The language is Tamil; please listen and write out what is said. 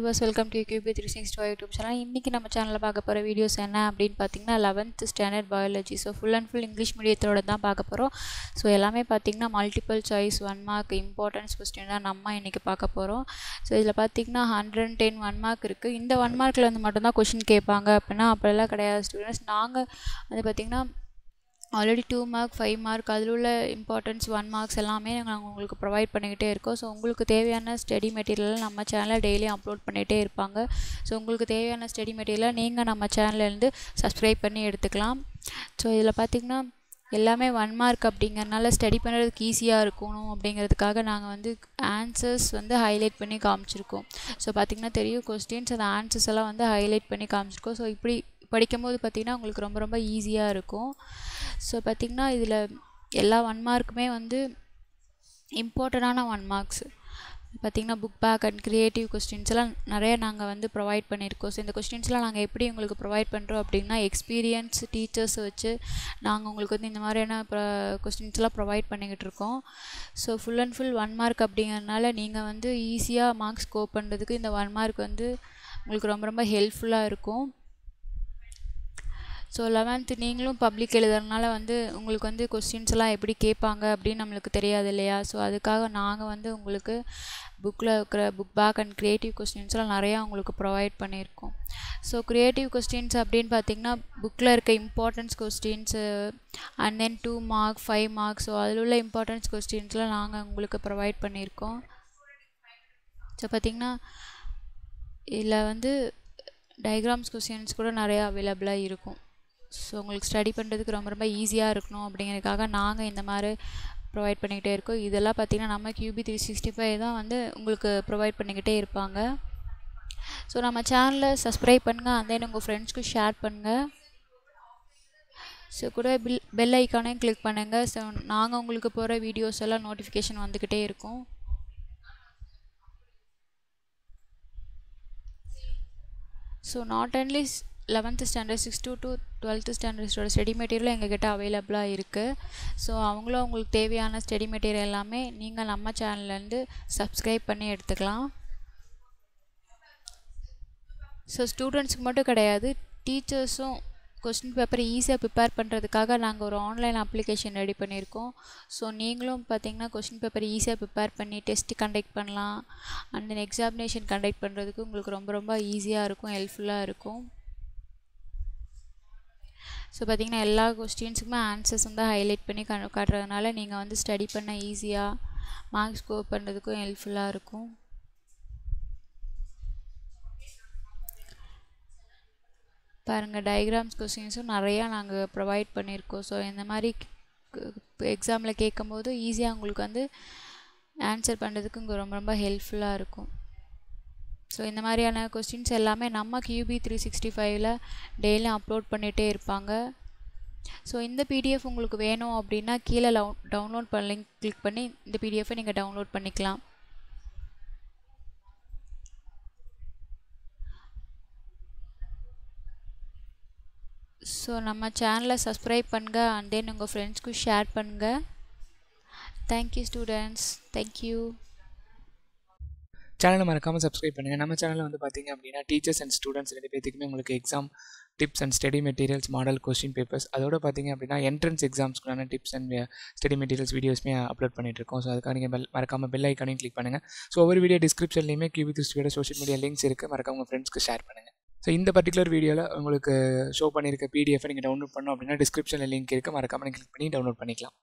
viewers welcome to QB three six two YouTube channel இன்றைக்கி நம்ம சேனலில் பார்க்க போகிற வீடியோஸ் என்ன அப்படின்னு பார்த்தீங்கன்னா eleventh standard biology so full and full English மீடியத்தோட தான் பார்க்க போகிறோம் ஸோ எல்லாமே பார்த்தீங்கன்னா multiple choice one mark importance question தான் நம்ம இன்றைக்கி பார்க்க போகிறோம் ஸோ இதில் பார்த்தீங்கன்னா hundred and ten one mark இருக்குது இந்த ஒன் மார்க்கில் வந்து மட்டும்தான் கொஷின் கேட்பாங்க அப்படின்னா அப்படிலாம் கிடையாது ஸ்டூடெண்ட்ஸ் நாங்கள் வந்து பார்த்திங்கன்னா already two mark five mark அதில் உள்ள இம்பார்ட்டன்ஸ் ஒன் மார்க்ஸ் எல்லாமே நாங்கள் உங்களுக்கு ப்ரொவைட் பண்ணிக்கிட்டே இருக்கோம் ஸோ உங்களுக்கு தேவையான ஸ்டடி மெட்டீரியல் நம்ம சேனலில் டெய்லி அப்லோட் பண்ணிகிட்டே இருப்பாங்க ஸோ உங்களுக்கு தேவையான ஸ்டடி மெட்டீரியலை நீங்கள் நம்ம சேனல்லேருந்து சப்ஸ்கிரைப் பண்ணி எடுத்துக்கலாம் ஸோ இதில் பார்த்திங்கன்னா எல்லாமே ஒன் மார்க் அப்படிங்கிறனால ஸ்டடி பண்ணுறதுக்கு ஈஸியாக இருக்கணும் அப்படிங்கிறதுக்காக நாங்கள் வந்து ஆன்சர்ஸ் வந்து ஹைலைட் பண்ணி காமிச்சிருக்கோம் ஸோ பார்த்திங்கன்னா தெரியும் கொஸ்டின்ஸ் அந்த ஆன்சர்ஸ் எல்லாம் வந்து ஹைலைட் பண்ணி காமிச்சிருக்கோம் ஸோ இப்படி படிக்கும்போது பார்த்திங்கன்னா உங்களுக்கு ரொம்ப ரொம்ப ஈஸியாக இருக்கும் ஸோ பார்த்திங்கன்னா இதில் எல்லா ஒன் மார்க்குமே வந்து இம்பார்ட்டண்டான ஒன் மார்க்ஸ் பார்த்திங்கன்னா book back and creative questions எல்லாம் நிறைய நாங்கள் வந்து ப்ரொவைட் பண்ணியிருக்கோம் ஸோ இந்த கொஸ்டின்ஸ்லாம் நாங்கள் எப்படி உங்களுக்கு ப்ரொவைட் பண்ணுறோம் அப்படின்னா எக்ஸ்பீரியன்ஸ் டீச்சர்ஸை வச்சு நாங்கள் உங்களுக்கு வந்து இந்த மாதிரியான கொஸ்டின்ஸ்லாம் ப்ரொவைட் பண்ணிக்கிட்டு இருக்கோம் so full and full one mark அப்படிங்கிறதுனால நீங்கள் வந்து ஈஸியாக மார்க்ஸ் ஸ்கோர் பண்ணுறதுக்கு இந்த ஒன் மார்க் வந்து உங்களுக்கு ரொம்ப ரொம்ப ஹெல்ப்ஃபுல்லாக இருக்கும் ஸோ லெவன்த்து நீங்களும் பப்ளிக் எழுதுறதுனால வந்து உங்களுக்கு வந்து கொஸ்டின்ஸ் எல்லாம் எப்படி கேட்பாங்க அப்படின்னு நம்மளுக்கு தெரியாது இல்லையா ஸோ அதுக்காக நாங்கள் வந்து உங்களுக்கு புக்கில் இருக்கிற புக் பேக் அண்ட் க்ரியேட்டிவ் கொஸ்டின்ஸ்லாம் நிறையா உங்களுக்கு ப்ரொவைட் பண்ணியிருக்கோம் ஸோ க்ரியேட்டிவ் கொஸ்டின்ஸ் அப்படின்னு பார்த்தீங்கன்னா புக்கில் இருக்க importance questions and then two mark five mark so அதில் உள்ள இம்பார்ட்டன்ஸ் கொஸ்டின்ஸ்லாம் நாங்கள் உங்களுக்கு ப்ரொவைட் பண்ணியிருக்கோம் ஸோ பார்த்திங்கன்னா இதில் வந்து டயக்ராம்ஸ் கொஸ்டின்ஸ் கூட நிறையா அவைலபிளாக இருக்கும் ஸோ உங்களுக்கு ஸ்டடி பண்ணுறதுக்கு ரொம்ப ரொம்ப ஈஸியாக இருக்கணும் அப்படிங்கிறதுக்காக நாங்கள் இந்த மாதிரி ப்ரொவைட் பண்ணிக்கிட்டே இருக்கோம் இதெல்லாம் பார்த்திங்கன்னா நம்ம கியூபி த்ரீ சிக்ஸ்டி ஃபைவ் தான் வந்து உங்களுக்கு ப்ரொவைட் பண்ணிக்கிட்டே இருப்பாங்க ஸோ நம்ம சேனலை சப்ஸ்கிரைப் பண்ணுங்கள் அந்த உங்கள் ஃப்ரெண்ட்ஸ்க்கு ஷேர் பண்ணுங்கள் ஸோ கூட பில் பெல் ஐக்கானையும் கிளிக் பண்ணுங்கள் ஸோ நாங்கள் உங்களுக்கு போகிற வீடியோஸ் எல்லாம் நோட்டிஃபிகேஷன் வந்துக்கிட்டே இருக்கும் so not only eleventh standard six to to twelfth ஸ்டாண்டர்ட்ஸோட ஸ்டடி மெட்டீரியல் எங்ககிட்ட அவைலபிளாக இருக்குது ஸோ அவங்களும் உங்களுக்கு தேவையான ஸ்டடி மெட்டீரியல் எல்லாமே நீங்கள் நம்ம சேனல்லேருந்து சப்ஸ்கிரைப் பண்ணி எடுத்துக்கலாம் ஸோ ஸ்டூடெண்ட்ஸுக்கு மட்டும் கிடையாது டீச்சர்ஸும் கொஸ்டின் பேப்பர் ஈஸியாக ப்ரிப்பேர் பண்ணுறதுக்காக நாங்கள் ஒரு ஆன்லைன் அப்ளிகேஷன் ரெடி பண்ணியிருக்கோம் ஸோ நீங்களும் பார்த்தீங்கன்னா கொஸ்டின் பேப்பர் ஈஸியாக ப்ரிப்பேர் பண்ணி டெஸ்ட் கண்டக்ட் பண்ணலாம் அண்ட் தென் எக்ஸாமினேஷன் கண்டக்ட் பண்ணுறதுக்கு உங்களுக்கு ரொம்ப ரொம்ப ஈஸியாக இருக்கும் ஹெல்ப்ஃபுல்லாக இருக்கும் ஸோ பார்த்திங்கன்னா எல்லா கொஸ்டின்ஸுக்குமே ஆன்சர்ஸ் வந்து ஹைலைட் பண்ணி க காட்டுறதுனால நீங்கள் வந்து ஸ்டடி பண்ண ஈஸியாக மார்க்ஸ் ஸ்கோர் பண்ணுறதுக்கும் ஹெல்ப்ஃபுல்லாக இருக்கும் பாருங்கள் டயக்ராம்ஸ் கொஸ்டின்ஸும் நிறையா நாங்கள் ப்ரொவைட் பண்ணியிருக்கோம் ஸோ இந்த மாதிரி எக்ஸாமில் கேட்கும்போது ஈஸியாக உங்களுக்கு வந்து ஆன்சர் பண்ணுறதுக்கு இங்கே ரொம்ப ரொம்ப ஹெல்ப்ஃபுல்லாக இருக்கும் ஸோ இந்த மாதிரியான கொஸ்டின்ஸ் எல்லாமே நம்ம கியூபி த்ரீ சிக்ஸ்டி ஃபைவ்ல டெய்லியும் அப்லோட் பண்ணிகிட்டே இருப்பாங்க ஸோ இந்த பிடிஎஃப் உங்களுக்கு வேணும் அப்படின்னா கீழே டவுன்லோட் பண்ண லிங்க் கிளிக் பண்ணி இந்த பிடிஎஃபை நீங்கள் டவுன்லோட் பண்ணிக்கலாம் ஸோ நம்ம சேனலை சப்ஸ்கிரைப் பண்ணுங்கள் அண்ட் தென் உங்கள் ஃப்ரெண்ட்ஸ்க்கும் ஷேர் பண்ணுங்கள் தேங்க்யூ ஸ்டூடெண்ட்ஸ் தேங்க்யூ சேனலை மறக்காமல் சப்ஸ்கிரைப் பண்ணுங்கள் நம்ம சேனலில் வந்து பார்த்திங்க அப்படின்னா டீச்சர்ஸ் அண்ட் ஸ்டூடெண்ட்ஸ் ரெண்டு பேத்துக்குமே உங்களுக்கு exam tips and study materials model question papers அதோட பார்த்திங்க அப்படின்னா என்ட்ரன்ஸ் எக்ஸாம்ஸ்க்குள்ளான டிப்ஸ் அண்ட் ஸ்டடி மெட்டீரியல்ஸ் வீடியோஸ்மே அப்லோட் பண்ணிட்டுருக்கோம் ஸோ அதுக்காக நீங்கள் பெல் மறக்காமல் பெல் ஐக்கானையும் கிளிக் பண்ணுங்கள் ஸோ ஒவ்வொரு வீடியோ டிஸ்கிரிப்ஷன்லையுமே கியூபி திருஷ்டியோட சோஷியல் மீடியா லிங்க்ஸ் இருக்குது மறக்காம உங்கள் ஃப்ரெண்ட்ஸ்க்கு ஷேர் பண்ணுங்கள் ஸோ இந்த பர்டிகுலர் வீடியோவில் உங்களுக்கு ஷோ பண்ணியிருக்க பிடிஎஃப் நீங்கள் டவுன்லோட் பண்ணோம் அப்படின்னா டிஸ்கிரிப்ஷனில் லிங்க் இருக்குது மறக்காமல் நீங்கள் கிளிக் பண்ணி டவுன்லோட் பண்ணிக்கலாம்